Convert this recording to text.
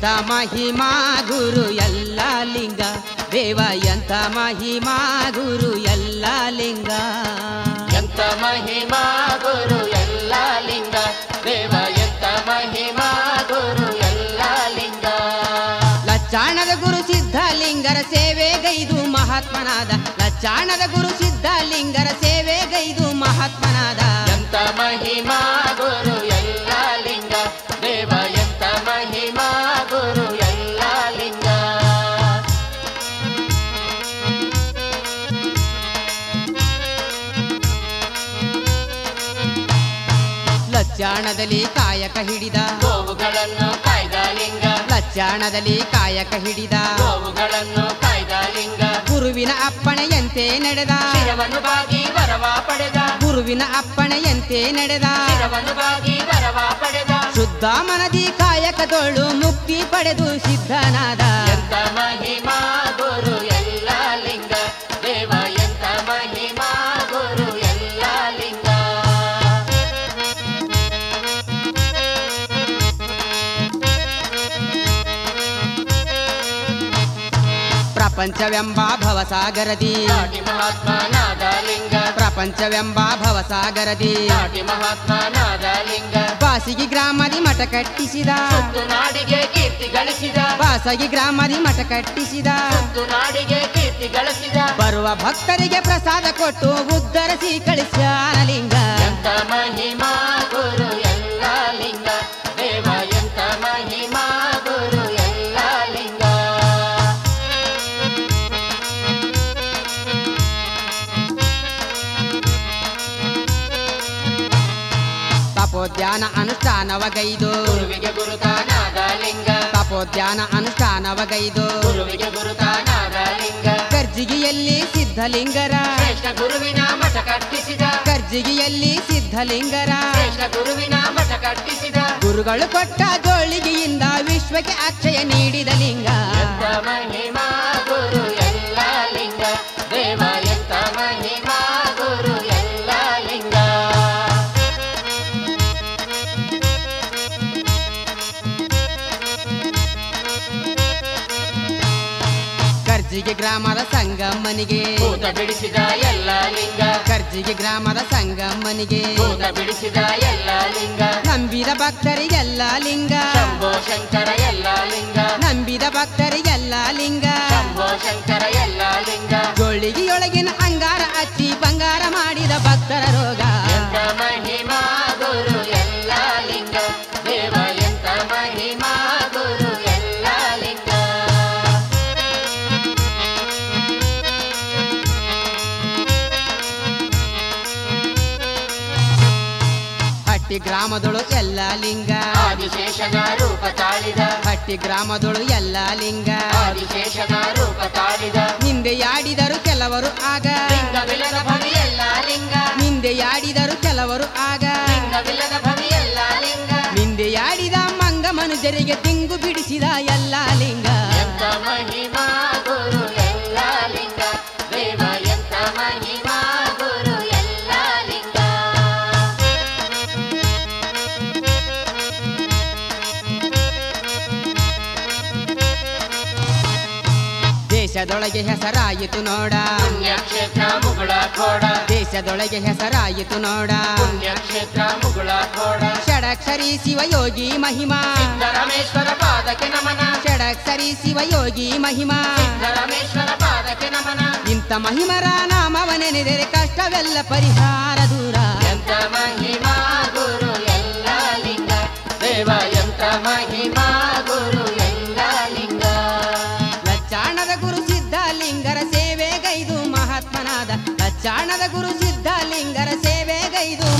ಮಹಿಮಾ ಗುರು ಎಲ್ಲ ಲಿಂಗ ದೇವ ಎಂತ ಮಹಿಮಾ ಗುರು ಎಲ್ಲ ಲಿಂಗ ಎಂತ ಮಹಿಮಾ ಗುರು ಎಲ್ಲ ಲಿಂಗ ದೇವ ಎಂತ ಮಹಿಮಾ ಗುರು ಎಲ್ಲ ಲಿಂಗ ಲಚ್ಚಾಣದ ಗುರು ಸಿದ್ಧಲಿಂಗರ ಸೇವೆಗೈದು ಮಹಾತ್ಮನಾದ ಲಚ್ಚಾಣದ ಗುರು ಸಿದ್ಧಲಿಂಗರ ಸೇವೆಗೈದು ಮಹಾತ್ಮನಾದ ಎಂತ ಮಹಿಮಾ ಗುರು ಎಲ್ಲ ಲಿಂಗ ದೇವ ಎಂತ ಮಹಿಮಾ ಗುರು ಎಲ್ಲ ಲಿಂಗ ಲಚ್ಚಾಣದಲ್ಲಿ ಕಾಯಕ ಹಿಡಿದ ಗೋವುಗಳನ್ನು ಕಾಯ್ದ ಲಿಂಗ ಲಚ್ಚಾಣದಲ್ಲಿ ಕಾಯಕ ಹಿಡಿದ ಗೋವುಗಳನ್ನು ಕಾಯ್ದ ಲಿಂಗ ಗುರುವಿನ ಅಪ್ಪಣೆಯಂತೆ ನಡೆದ ಶಿರವನ್ನು ಬಾಗಿ ವರವ ಪಡೆದ ಗುರುವಿನ ಅಪ್ಪಣೆಯಂತೆ ನಡೆದ ಶಿರವನ್ನು ಬಾಗಿ ವರವ ಪಡೆದ ಶುದ್ಧ ಮನದಿ ಕಾಯಕದೊಳು ಮುಕ್ತಿ ಪಡೆದು ಸಿದ್ಧನಾದ ಎಂತ ಮಹಿಮಾ ಗುರು ಎಲ್ಲ ಲಿಂಗ ದೇವ ಎಂತ ಮಹಿಮಾ ಗುರು ಎಲ್ಲ ಲಿಂಗ ಪ್ರಪಂಚವೆಂಬ ಭವಸಾಗರದಿ ನಾಟಿ ಮಹಾತ್ಮನಾದ ಲಿಂಗ ಪ್ರಪಂಚವೆಂಬ ಭವಸಾಗರದಿ ನಾಟಿ ಮಹಾತ್ಮನಾದ ಲಿಂಗ ಬಾಸಿಗಿ ಗ್ರಾಮದಿ ಮಠ ಕಟ್ಟಿಸಿದ ಸುತ್ತು ನಾಡಿಗೆ ಕೀರ್ತಿ ಗಳಿಸಿದ ಬಾಸಗಿ ಗ್ರಾಮದಿ ಮಠ ಕಟ್ಟಿಸಿದ ಸುತ್ತು ನಾಡಿಗೆ ಕೀರ್ತಿ ಗಳಿಸಿದ ಬರುವ ಭಕ್ತರಿಗೆ ಪ್ರಸಾದ ಕೊಟ್ಟು ಉದ್ಧರಿಸಿ ಕಳಿಸ್ಯಾನ ಲಿಂಗ ಎಂತ ಮಹಿಮಾ ಗುರು ಎಲ್ಲ ಲಿಂಗ ದೇವ ಎಂತ ಮಹಿಮಾ ಗುರು ಎಲ್ಲ ಲಿಂಗ ತಪೋದ್ಯಾನ ಅನುಷ್ಠಾನವಗೈದು ಗುರುವಿಗೆ ಗುರುತಾನಾದ ಲಿಂಗ ತಪೋದ್ಯಾನ ಅನುಷ್ಠಾನವಗೈದು ಗುರುವಿಗೆ ಗುರುತಾನಾದ ಲಿಂಗ ಕರ್ಜಿಗಿಯಲ್ಲಿ ಸಿದ್ಧಲಿಂಗರ ಶ್ರೇಷ್ಠ ಗುರುವಿನ ಮಠ ಕಟ್ಟಿಸಿದ ಕರ್ಜಿಗಿಯಲ್ಲಿ ಸಿದ್ಧಲಿಂಗರ ಶ್ರೇಷ್ಠ ಗುರುವಿನ ಮಠ ಕಟ್ಟಿಸಿದ ಗುರುಗಳು ಕೊಟ್ಟ ಜೋಳಿಗೆಯಿಂದ ವಿಶ್ವಕ್ಕೆ ಅಕ್ಷಯ ನೀಡಿದ ಲಿಂಗ ಎಂತ ಮಹಿಮಾ ಗುರು ಎಲ್ಲ ಲಿಂಗ ದೇವ ಎಂತ ಮಹಿಮಾ ಗುರು ಎಲ್ಲ ಲಿಂಗ ಕರ್ಜಿಗೆ ಗ್ರಾಮದ ಸಂಗಮ್ಮನಿಗೆ ಭೂತ ಬಿಡಿಸಿದ ಎಲ್ಲ ಲಿಂಗ ಕರ್ಜಿಗೆ ಗ್ರಾಮದ ಸಂಗಮ್ಮನಿಗೆ ಭೂತ ಬಿಡಿಸಿದ ಎಲ್ಲ ಲಿಂಗ ನಂಬಿದ ಭಕ್ತರಿಗೆಲ್ಲ ಲಿಂಗ ಶಂಭೋ ಶಂಕರ ಎಲ್ಲ ಲಿಂಗ ನಂಬಿದ ಭಕ್ತರಿಗೆಲ್ಲ ಲಿಂಗ ಶಂಭೋ ಶಂಕರ ಎಲ್ಲ ಲಿಂಗ ಜೋಳಿಗೆಯೊಳಗಿನ ಅಂಗಾರ ಹಚ್ಚಿ ಬಂಗಾರ ಮಾಡಿದ ಭಕ್ತರ ರೋಗ ಎಂತ ಮಹಿಮಾ ಗುರು ಎಲ್ಲ ಲಿಂಗ ದೇವ ಎಂತ ಮಹಿಮಾ ಗುರು ಎಲ್ಲ ಲಿಂಗ ಹಟ್ಟಿ ಗ್ರಾಮದೊಳು ಎಲ್ಲ ಲಿಂಗ ಆದಿಶೇಷನ ರೂಪ ತಾಳಿದ ಹಟ್ಟಿ ಗ್ರಾಮದೊಳು ಎಲ್ಲ ಲಿಂಗ ಆದಿಶೇಷನ ರೂಪ ತಾಳಿದ ನಿಂದೆಯಾಡಿದರು ಕೆಲವರು ಆಗ ಲಿಂಗವಿಲ್ಲದ ಭವಿ ಎಲ್ಲ ಲಿಂಗ ನಿಂದೆಯಾಡಿದರು ಕೆಲವರು ಆಗ ಲಿಂಗವಿಲ್ಲದ ಭವಿ ಎಲ್ಲ ಲಿಂಗ ನಿಂದೆಯಾಡಿದ ಮಂಗ ಮನುಜರಿಗೆ ತಿಂಗು ಬಿಡಿಸಿದ ಎಲ್ಲ ಲಿಂಗ ಎಂತ ಮಹಿಮಾ ಗುರು ಎಲ್ಲ ಲಿಂಗ ದೇವ ಎಂತ ಮಹಿಮಾ ಗುರು ಎಲ್ಲ ಲಿಂಗ ದೇಶದೊಳಗೆ ಹೆಸರಾಯಿತು ನೋಡ ಪುಣ್ಯಕ್ಷೇತ್ರ ಮುಗುಳ ಕೋಡ ದೇಶದೊಳಗೆ ಹೆಸರಾಯಿತು ನೋಡ ಪುಣ್ಯಕ್ಷೇತ್ರ ಮುಗುಳ ಕೋಡ ಷಡಕ್ಷರಿ ಶಿವಯೋಗಿ ಮಹಿಮಾ ಸಿದ್ದರಾಮೇಶ್ವರ ಪಾದಕ್ಕೆ ನಮನ ಷಡಕ್ಷರಿ ಶಿವಯೋಗಿ ಮಹಿಮಾ ಸಿದ್ದರಾಮೇಶ್ವರ ಪಾದಕ್ಕೆ ನಮನ ಇಂಥ ಮಹಿಮರ ನಾಮವನೆನೆದರೆ ಕಷ್ಟವೆಲ್ಲ ಪರಿಹಾರ ದೂರ ಎಂತ ಮಹಿಮಾ ಗುರು ಎಲ್ಲ ಲಿಂಗ ದೇವ ಎಂತ ಮಹಿಮಾ ಗುರು ಎಲ್ಲ ಲಿಂಗ ಲಚ್ಚಾಣದ ಗುರು ಸಿದ್ಧಲಿಂಗರ ಸೇವೆಗೈದು ಮಹಾತ್ಮನಾದ ಲಚ್ಚಾಣದ ಗುರು ಸಿದ್ಧಲಿಂಗರ ಸೇವೆಗೈದು